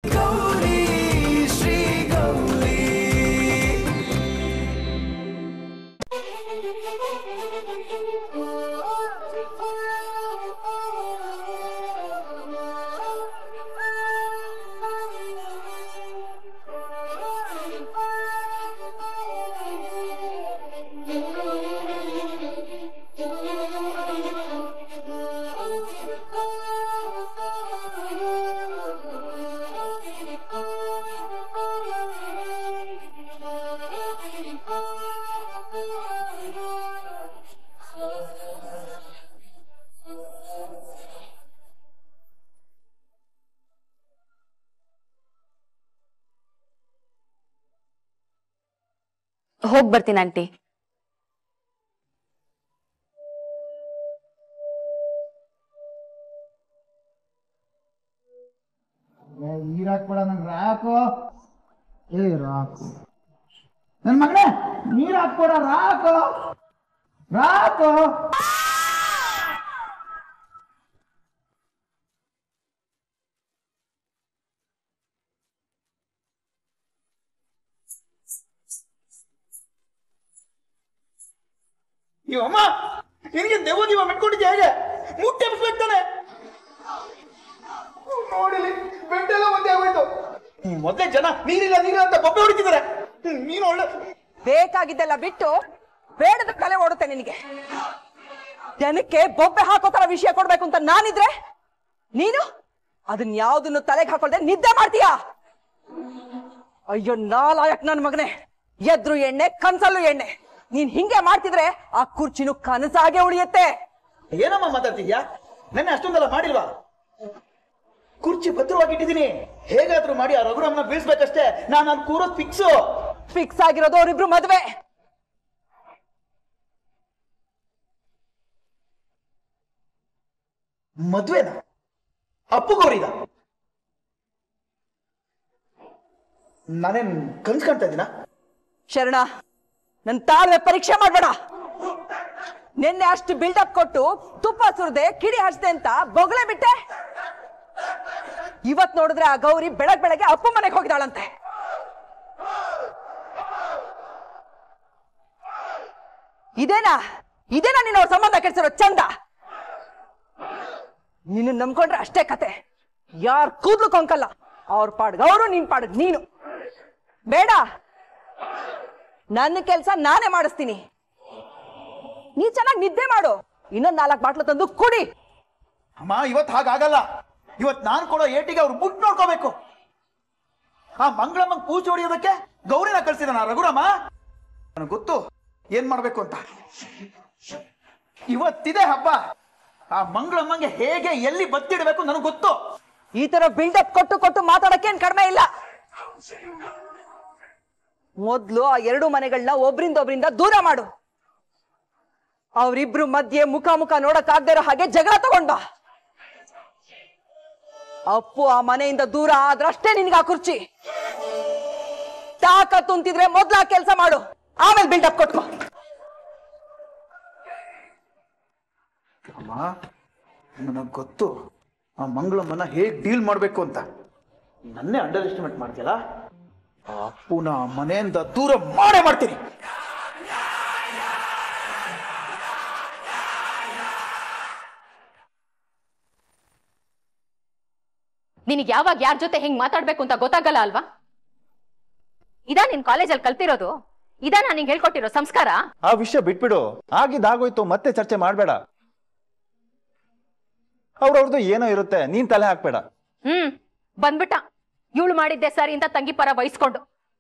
ಗೌರಿ ಶ್ರೀ ಗೌರಿ ಹೋಗ್ ಬರ್ತೀನಿ ಆಂಟಿ ನೀರ್ ಹಾಕ್ಬೇಡ ನಂಗೆ ರಾಕು ಏ ರಾಕು ನನ್ ಮಗನೇ ನೀರ್ ಹಾಕ್ಬೇಡ ರಾಕು ರಾಕು ಇವಮ್ಮ ನಿನಗೆ ದೆವ್ವ ಗಿವ ಮೆಟ್ಕೊಂಡಿದ್ಯಾ ಹೇಗೆ ಮುಟ್ಟೆ ಬಿಸ್ಬೇಕು ತಾನೆ ನೋಡಿಲಿ ಬೆಂಡೆಲ್ಲ ಒಂದೇ ಆಗೋಯ್ತು ಹ್ಮ್, ಮೊದ್ಲೇ ಜನ ನೀರಿಲ್ಲ ನೀರಿಲ್ಲ ಅಂತ ಬೊಬ್ಬೆ ಹೊಡಿತಿದ್ದಾರೆ ಹ್ಮ್, ನೀನು ಒಳ್ಳೆ ಬೇಕಾಗಿದ್ದೆಲ್ಲ ಬಿಟ್ಟು ಬೇಡದ ಕಲೆ ಓಡುತ್ತೆ ನಿನಗೆ ಜನಕ್ಕೆ ಬೊಬ್ಬೆ ಹಾಕೋ ತರ ವಿಷಯ ಕೊಡ್ಬೇಕು ಅಂತ ನಾನಿದ್ರೆ ನೀನು ಅದನ್ನ ಯಾವ್ದನ್ನು ತಲೆಗೆ ಹಾಕೊಳ್ದೆ ನಿದ್ದೆ ಮಾಡ್ತೀಯಾ ಅಯ್ಯೋ ನಾಲಾಯಕ್ ನನ್ ಮಗನೇ ಎದ್ರು ಎಣ್ಣೆ ಕನ್ಸಲ್ಲೂ ಎಣ್ಣೆ ನೀನ್ ಹಿಂಗೆ ಮಾಡ್ತಿದ್ರೆ ಆ ಕುರ್ಚಿನೂ ಕನಸಾಗೆ ಉಳಿಯುತ್ತೆ ಏನಮ್ಮ ಮಾತಾಡ್ತಿದ್ಯಾ ನೆನ್ನೆ ಅಷ್ಟೊಂದೆಲ್ಲ ಮಾಡಿಲ್ವಾ ಕುರ್ಚಿ ಭದ್ರವಾಗಿಟ್ಟಿದ್ದೀನಿ ಹೇಗಾದ್ರೂ ಮಾಡಿ ಆ ರಘುರಾಮ್ನ ಬೀಳ್ಸ್ಬೇಕಷ್ಟೇ ನಾನು ಅಲ್ಲಿ ಕೂರೋದ್ ಫಿಕ್ಸು ಫಿಕ್ಸ್ ಆಗಿರೋದು ಅವರಿಬ್ರು ಮದ್ವೆ ಮದ್ವೆನ ಅಪ್ಪು ಗೌರಿದ ನಾನೇನ್ ಕನ್ಸ್ ಕಾಣ್ತಾ ಇದ್ದೀನ ಶರಣ ನನ್ ತಾಳ್ಮೆ ಪರೀಕ್ಷೆ ಮಾಡ್ಬೇಡ ನಿನ್ನೆ ಅಷ್ಟು ಬಿಲ್ಡಪ್ ಕೊಟ್ಟು ತುಪ್ಪ ಸುರಿದೆ ಕಿಡಿ ಹಚ್ದೆ ಅಂತ ಬೊಗಳೆ ಬಿಟ್ಟೆ ಇವತ್ ನೋಡಿದ್ರೆ ಆ ಗೌರಿ ಬೆಳಗ್ ಬೆಳಗ್ಗೆ ಅಪ್ಪ ಮನೆಗೆ ಹೋಗಿದಾಳಂತೆ ಇದೇನಾ ಇದೇನಾ ನೀನು ಅವ್ರ ಸಂಬಂಧ ಕೆಡ್ಸಿರೋ ಚಂದ ನೀನು ನಂಬ್ಕೊಂಡ್ರೆ ಅಷ್ಟೇ ಕತೆ ಯಾರ್ ಕೂದ್ಲು ಕೊಂಕಲ್ಲ ಅವ್ರ ಪಾಡ್ಗ ಅವರು ನಿನ್ ಪಾಡ್ಗ್ ನೀನು ಬೇಡ ನನ್ನ ಕೆಲ್ಸ ನಾನೇ ಮಾಡಿಸ್ತೀನಿ ನೀ ಚೆನ್ನಾಗಿ ನಿದ್ದೆ ಮಾಡು ಇನ್ನೊಂದ್ ನಾಲ್ಕು ಬಾಟ್ಲು ತಂದು ಕುಡಿ ಅಮ್ಮ ಇವತ್ ಹಾಗಾಗಲ್ಲ ಇವತ್ ನಾನ್ ಕೊಡೋ ಏಟಿಗೆ ಅವ್ರು ಮುಟ್ ನೋಡ್ಕೋಬೇಕು ಆ ಮಂಗಳಮ್ಮಂಗ್ ಪೂಜೆ ಹೊಡೆಯೋದಕ್ಕೆ ಗೌರಿನ ಕಳ್ಸಿದಾನ ರಘುರಾಮ ನನಗೆ ಗೊತ್ತು ಏನ್ ಮಾಡ್ಬೇಕು ಅಂತ ಇವತ್ತಿದೆ ಹಬ್ಬ ಆ ಮಂಗಳಮ್ಮಂಗೆ ಹೇಗೆ ಎಲ್ಲಿ ಬತ್ತಿಡ್ಬೇಕು ನನಗೆ ಗೊತ್ತು ಈ ತರ ಬಿಲ್ಡಪ್ ಕೊಟ್ಟು ಕೊಟ್ಟು ಮಾತಾಡಕ್ಕೇನ್ ಕಡಿಮೆ ಇಲ್ಲ ಮೊದ್ಲು ಆ ಎರಡು ಮನೆಗಳನ್ನ ಒಬ್ರಿಂದ ಒಬ್ರಿಂದ ದೂರ ಮಾಡು ಅವರಿಬ್ರು ಮಧ್ಯೆ ಮುಖ ಮುಖ ನೋಡಕ್ ಆಗದೆ ಇರೋ ಹಾಗೆ ಜಗಳ ತಗೊಂಡ ಅಪ್ಪು ಆ ಮನೆಯಿಂದ ದೂರ ಆದ್ರಷ್ಟೇ ನಿನ್ಗೆ ಆ ಕುರ್ಚಿ ತಾಕತ್ತು ಅಂತಿದ್ರೆ ಮೊದ್ಲು ಆ ಕೆಲಸ ಮಾಡು ಆಮೇಲೆ ಬಿಲ್ಡಪ್ ಕೊಟ್ಕೋ ಅಮ್ಮ ನನಗೆ ಗೊತ್ತು ಆ ಮಂಗಳಮ್ಮನ ಹೇಗ್ ಡೀಲ್ ಮಾಡ್ಬೇಕು ಅಂತ ನನ್ನೇ ಅಂಡರ್ ಎಸ್ಟಿಮೇಟ್ ಮಾಡ್ತೀಯಲ್ಲ ಆ ಅಪ್ಪುನ ಆ ಮನೆಯಿಂದ ದೂರ ಮಾಡೇ ಮಾಡ್ತೀನಿ ನಿನಗೆ ಯಾವಾಗ ಯಾರ ಜೊತೆ ಹೆಂಗ್ ಮಾತಾಡ್ಬೇಕು ಅಂತ ಗೊತ್ತಾಗಲ್ಲ ಅಲ್ವಾ ಇದಾ ನಿನ್ ಕಾಲೇಜಲ್ಲಿ ಕಲ್ತಿರೋದು ಇದಾ ನಾನು ನಿಂಗೆ ಹೇಳ್ಕೊಟ್ಟಿರೋ ಸಂಸ್ಕಾರ ಆ ವಿಷಯ ಬಿಟ್ಬಿಡು ಆಗಿದ್ದಾಗೋಯ್ತು ಮತ್ತೆ ಚರ್ಚೆ ಮಾಡಬೇಡ ಅವ್ರವ್ರದ್ದು ಏನೋ ಇರುತ್ತೆ ನೀನ್ ತಲೆ ಹಾಕ್ಬೇಡ ಹ್ಮ್ ಬಂದ್ಬಿಟ್ಟ ಇವಳು ಮಾಡಿದ್ದೆ ಸರಿ ಅಂತ ತಂಗಿ ಪರ ವಹಿಸ್ಕೊಂಡು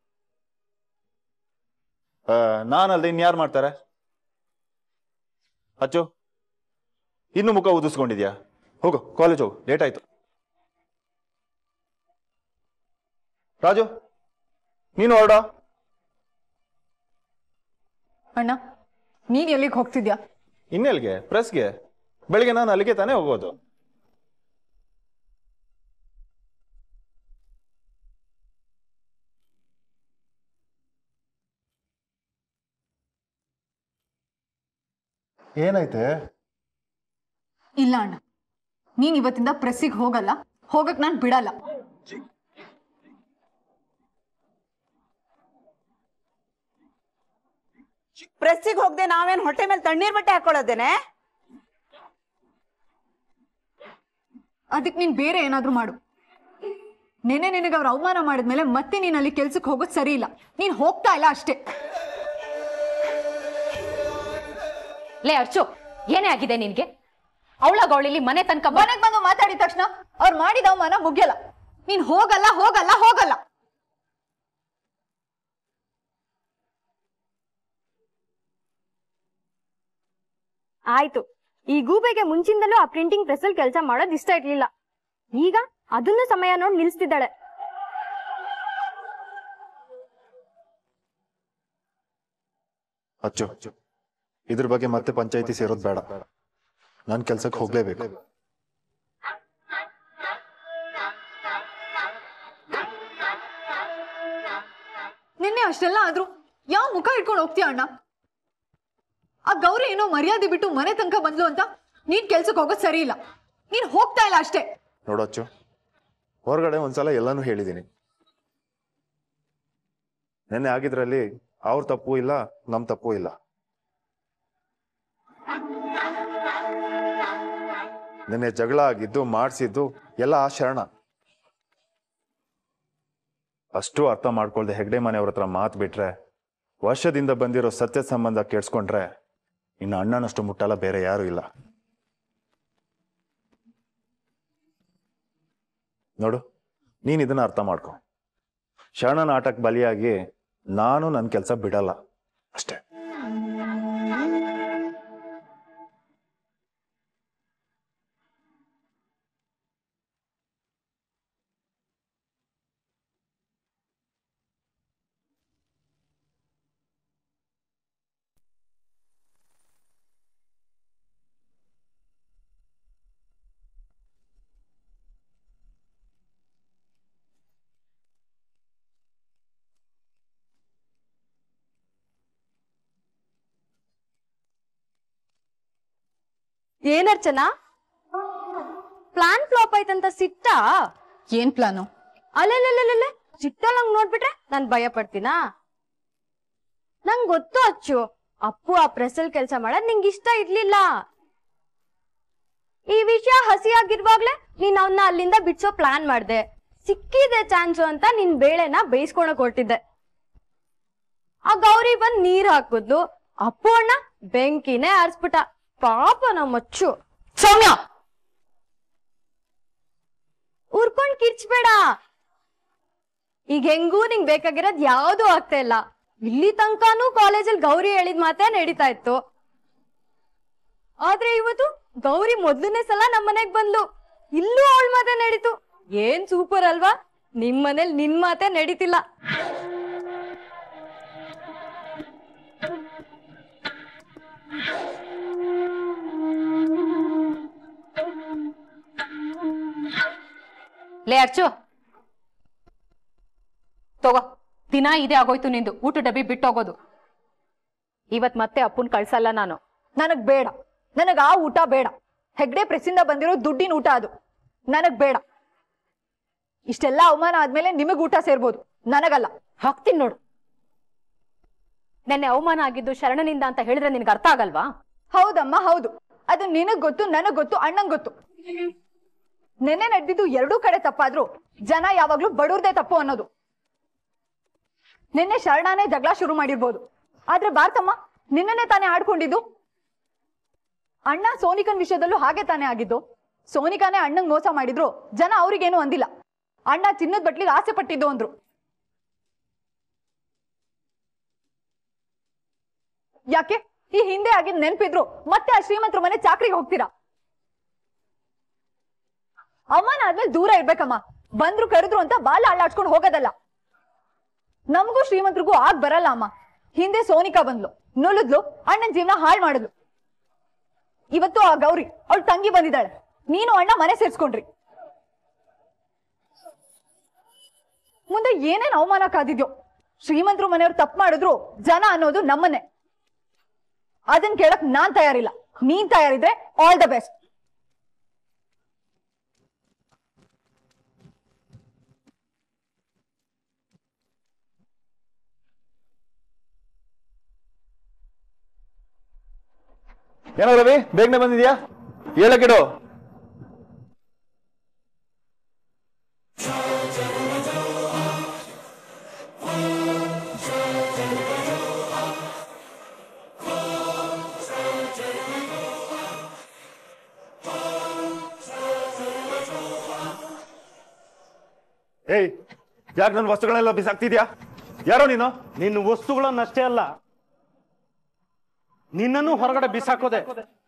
ಆ, ನಾನಲ್ದೆ ಇನ್ಯಾರು ಮಾಡ್ತಾರೆ ಅಚ್ಚು ಇನ್ನು ಮುಖ ಊದಿಸ್ಕೊಂಡಿದ್ಯಾ ಹೋಗು ಕಾಲೇಜ್ ಹೋಗು ಲೇಟ್ ಆಯ್ತು ರಾಜು ನೀನು ಹೊರಡ ಅಣ್ಣ ನೀನ್ ಎಲ್ಲಿಗೆ ಹೋಗ್ತಿದ್ಯಾ ಇನ್ನೆಲ್ಗೆ ಪ್ರೆಸ್ಗೆ ಬೆಳಿಗ್ಗೆ ನಾನು ಅಲ್ಲಿಗೆ ತಾನೇ ಹೋಗೋದು ಏನಾಯ್ತೆ ಇಲ್ಲ ಅಣ್ಣ ನೀನ್ ಇವತ್ತಿಂದ ಪ್ರೆಸ್ಸಿಗೆ ಹೋಗಲ್ಲ ಹೋಗಕ್ ನಾನ್ ಬಿಡಲ್ಲ ಪ್ರೆಸ್ಸಿಗೆ ಹೋಗದೆ ನಾವೇನ್ ಹೊಟ್ಟೆ ಮೇಲೆ ತಣ್ಣೀರ್ ಬಟ್ಟೆ ಹಾಕೊಳ್ಳೋದೇನೆ ಅದಕ್ಕೆ ನೀನ್ ಬೇರೆ ಏನಾದ್ರೂ ಮಾಡು ನೆನೆ ನಿನಗೆ ಅವ್ರು ಅವಮಾನ ಮಾಡಿದ್ಮೇಲೆ ಮತ್ತೆ ನೀನ್ ಅಲ್ಲಿ ಕೆಲ್ಸಕ್ಕೆ ಹೋಗೋದು ಸರಿ ಇಲ್ಲ ನೀನ್ ಹೋಗ್ತಾ ಇಲ್ಲ ಅಷ್ಟೇ ಲೇ ಅರ್ಚು ಏನೇ ಆಗಿದೆ ನಿನ್ಗೆ ಅವಳ ಗೌಳಿಲಿ ಮನೆ ತನಕ ಬ- ಮನೆಗ್ ಬಂದು ಮಾತಾಡಿದ ತಕ್ಷಣ ಅವ್ರು ಮಾಡಿದ ಅವಮಾನ ಮುಗಿಯಲ್ಲ ನೀನ್ ಹೋಗಲ್ಲ ಹೋಗಲ್ಲ ಹೋಗಲ್ಲ ಆಯ್ತು ಈ ಗೂಬೆಗೆ ಮುಂಚಿಂದಲೂ ಆ ಪ್ರಿಂಟಿಂಗ್ ಪ್ರೆಸ್ ಅಲ್ಲಿ ಕೆಲಸ ಮಾಡೋದು ಇಷ್ಟ ಇರ್ಲಿಲ್ಲ ಈಗ ಅದನ್ನು ಸಮಯ ನೋಡಿ ನಿಲ್ಸ್ತಿದ್ದಾಳೆ ಅಚ್ಚು ಇದ್ರ ಬಗ್ಗೆ ಮತ್ತೆ ಪಂಚಾಯತಿ ಸೇರೋದು ಬೇಡ ನಾನು ಕೆಲ್ಸಕ್ಕೆ ಹೋಗ್ಲೇಬೇಕು ನಿನ್ನೆ ಅಷ್ಟೆಲ್ಲ ಆದ್ರೂ ಯಾವ ಮುಖ ಇಟ್ಕೊಂಡು ಹೋಗ್ತೀಯ ಅಣ್ಣ ಆ ಗೌರಿ ಏನೋ ಮರ್ಯಾದೆ ಬಿಟ್ಟು ಮನೆ ತನಕ ಬಂದ್ಲು ಅಂತ ನೀನ್ ಕೆಲ್ಸಕ್ಕೆ ಹೋಗೋದು ಸರಿ ಇಲ್ಲ ನೀನ್ ಹೋಗ್ತಾ ಇಲ್ಲ ಅಷ್ಟೇ ನೋಡು ಅಚ್ಚು ಹೊರಗಡೆ ಒಂದ್ಸಲ ಎಲ್ಲಾನು ಹೇಳಿದ್ದೀನಿ ನೆನ್ನೆ ಆಗಿದ್ರಲ್ಲಿ ಅವ್ರ ತಪ್ಪು ಇಲ್ಲ ನಮ್ ತಪ್ಪು ಇಲ್ಲ ನೆನ್ನೆ ಜಗಳ ಆಗಿದ್ದು ಮಾಡಿಸಿದ್ದು ಎಲ್ಲ ಆ ಶರಣ ಅಷ್ಟು ಅರ್ಥ ಮಾಡ್ಕೊಳ್ದೆ ಹೆಗ್ಡೆ ಮನೆಯವ್ರ ಹತ್ರ ಮಾತು ಬಿಟ್ರೆ ವರ್ಷದಿಂದ ಬಂದಿರೋ ಸತ್ಯ ಸಂಬಂಧ ಕೇಳಿಸ್ಕೊಂಡ್ರೆ ಇನ್ನು ಅಣ್ಣನಷ್ಟು ಮುಟ್ಟಲ್ಲ ಬೇರೆ ಯಾರು ಇಲ್ಲ ನೋಡು ನೀನ್ ಇದನ್ನ ಅರ್ಥ ಮಾಡ್ಕೊ ಶರಣನ ಆಟಕ್ಕೆ ಬಲಿಯಾಗಿ ನಾನು ನನ್ನ ಕೆಲಸ ಬಿಡಲ್ಲ ಅಷ್ಟೇ ಏನರ್ಚನ ಪ್ಲಾನ್ ಫ್ಲಾಪ್ ಆಯ್ತಂತ ಸಿಟ್ಟಾ ಏನ್ ಪ್ಲಾನು ಅಲ್ಲೆಲ್ಲೆಲ್ಲೆಲ್ಲೆ ಸಿಟ್ಟಲ್ಲಿ ಹಂಗ್ ನೋಡ್ಬಿಟ್ರೆ ನಾನ್ ಭಯ ಪಡ್ತೀನಾ ನಂಗ್ ಗೊತ್ತು ಅಚ್ಚು ಅಪ್ಪು ಆ ಪ್ರೆಸಲ್ ಕೆಲ್ಸ ಮಾಡದ್ ನಿಂಗ್ ಇಷ್ಟ ಇರ್ಲಿಲ್ಲ ಈ ವಿಷಯ ಹಸಿಯಾಗಿರುವಾಗ್ಲೇ ನೀನ್ ಅವನ್ನ ಅಲ್ಲಿಂದ ಬಿಡ್ಸೋ ಪ್ಲಾನ್ ಮಾಡ್ದೆ ಸಿಕ್ಕಿದೆ ಚಾನ್ಸು ಅಂತ ನಿನ್ ಬೇಳೆನ ಬೇಯಿಸ್ಕೊಳಕ್ ಹೊರಟಿದ್ದೆ ಆ ಗೌರಿ ಬಂದ್ ನೀರ್ ಹಾಕಿದ್ಲು ಅಪ್ಪು ಅಣ್ಣ ಬೆಂಕಿನೇ ಆರಿಸ್ಬಿಟ್ಟ ಪಾಪ ನಮ್ಮ ಅಚ್ಚು ಸೌಮ್ಯ ಉರ್ಕೊಂಡ್ ಕಿರ್ಚ್ಬೇಡ ಈಗ ಹೆಂಗೂ ನಿಂಗ್ ಬೇಕಾಗಿರೋದ್ ಯಾವ್ದು ಆಗ್ತಾ ಇಲ್ಲ ಇಲ್ಲಿ ತನಕನೂ ಕಾಲೇಜಲ್ಲಿ ಗೌರಿ ಹೇಳಿದ ಮಾತೇ ನಡೀತಾ ಇತ್ತು ಆದ್ರೆ ಇವತ್ತು ಗೌರಿ ಮೊದ್ಲನೇ ಸಲ ನಮ್ ಮನೆಗ್ ಬಂದ್ಲು ಇಲ್ಲೂ ಅವಳ ಮಾತೆ ನಡೀತು ಏನ್ ಸೂಪರ್ ಅಲ್ವಾ ನಿಮ್ ಮನೇಲಿ ನಿನ್ ಮಾತೆ ನಡೀತಿಲ್ಲ ಲೇ ಅರ್ಚು ತಗೋ ದಿನ ಇದೇ ಆಗೋಯ್ತು ನಿಂದು ಊಟ ಡಬ್ಬಿ ಬಿಟ್ಟೋಗೋದು ಇವತ್ ಮತ್ತೆ ಅಪ್ಪನ್ ಕಳ್ಸಲ್ಲ ನಾನು ನನಗ್ ಬೇಡ ನನಗ್ ಆ ಊಟ ಬೇಡ ಹೆಗ್ಡೆ ಪ್ರೆಸ್ಸಿಂದ ಬಂದಿರೋ ದುಡ್ಡಿನ ಊಟ ಅದು ನನಗ್ ಬೇಡ ಇಷ್ಟೆಲ್ಲ ಅವಮಾನ ಆದ್ಮೇಲೆ ನಿಮಗ್ ಊಟ ಸೇರ್ಬೋದು ನನಗಲ್ಲ ಹಾಕ್ತೀನಿ ನೋಡು ನೆನ್ನೆ ಅವಮಾನ ಆಗಿದ್ದು ಶರಣನಿಂದ ಅಂತ ಹೇಳಿದ್ರೆ ನಿನ್ಗೆ ಅರ್ಥ ಆಗಲ್ವಾ ಹೌದಮ್ಮ ಹೌದು ಅದು ನಿನಗ್ ಗೊತ್ತು ನನಗ್ ಗೊತ್ತು ಅಣ್ಣಂಗ್ ಗೊತ್ತು ನೆನ್ನೆ ನಡೆದಿದ್ದು ಎರಡೂ ಕಡೆ ತಪ್ಪಾದ್ರು ಜನ ಯಾವಾಗ್ಲೂ ಬಡವ್ರದೇ ತಪ್ಪು ಅನ್ನೋದು ನಿನ್ನೆ ಶರಣಾನೇ ಜಗಳ ಶುರು ಮಾಡಿರ್ಬೋದು ಆದ್ರೆ ಭಾರತಮ್ಮ ನಿನ್ನೆ ತಾನೇ ಆಡ್ಕೊಂಡಿದ್ದು ಅಣ್ಣ ಸೋನಿಕನ್ ವಿಷಯದಲ್ಲೂ ಹಾಗೆ ತಾನೇ ಆಗಿದ್ದು ಸೋನಿಕಾನೇ ಅಣ್ಣಂಗ್ ಮೋಸ ಮಾಡಿದ್ರು ಜನ ಅವ್ರಿಗೇನು ಅಂದಿಲ್ಲ ಅಣ್ಣ ಚಿನ್ನದ ಬಟ್ಲಿಗೆ ಆಸೆ ಪಟ್ಟಿದ್ದು ಅಂದ್ರು ಯಾಕೆ ಈ ಹಿಂದೆ ಆಗಿದ್ ನೆನ್ಪಿದ್ರು ಮತ್ತೆ ಆ ಶ್ರೀಮಂತರ ಮನೆ ಚಾಕ್ರಿಗೆ ಹೋಗ್ತೀರಾ ಅವಮಾನ ಆದ್ಮೇಲೆ ದೂರ ಇರ್ಬೇಕಮ್ಮ ಬಂದ್ರು ಕರೆದ್ರು ಅಂತ ಬಾಲ ಅಳ್ಳಾಡ್ಸ್ಕೊಂಡು ಹೋಗೋದಲ್ಲ ನಮಗೂ ಶ್ರೀಮಂತರಿಗೂ ಆಗ್ ಬರಲ್ಲ ಅಮ್ಮ ಹಿಂದೆ ಸೋನಿಕಾ ಬಂದ್ಲು ನುಲಿದ್ಲು ಅಣ್ಣನ್ ಜೀವನ ಹಾಳು ಮಾಡಿದ್ಲು ಇವತ್ತು ಆ ಗೌರಿ ಅವಳ ತಂಗಿ ಬಂದಿದ್ದಾಳೆ ನೀನು ಅಣ್ಣ ಮನೆ ಸೇರ್ಸ್ಕೊಂಡ್ರಿ ಮುಂದೆ ಏನೇನ್ ಅವಮಾನ ಕಾದಿದ್ಯೋ ಶ್ರೀಮಂತರು ಮನೆಯವ್ರು ತಪ್ಪು ಮಾಡಿದ್ರು ಜನ ಅನ್ನೋದು ನಮ್ಮನೆ ಅದನ್ ಕೇಳಕ್ ನಾನ್ ತಯಾರಿಲ್ಲ ನೀನ್ ತಯಾರಿದ್ರೆ ಆಲ್ ದ ಬೆಸ್ಟ್ ಏನೋ ರವಿ ಬೇಗನೆ ಬಂದಿದ್ಯಾ ಹೇಳಕ್ಕಿಡು ಏಯ್ ಯಾಕೆ ನನ್ನ ವಸ್ತುಗಳೆಲ್ಲ ಬಿಸಾಕ್ತಿದ್ಯಾ ಯಾರೋ ನೀನು ನಿನ್ನ ವಸ್ತುಗಳನ್ನಷ್ಟೇ ಅಲ್ಲ ನಿನ್ನನ್ನು ಹೊರಗಡೆ ಬಿಸಾಕೋದೆ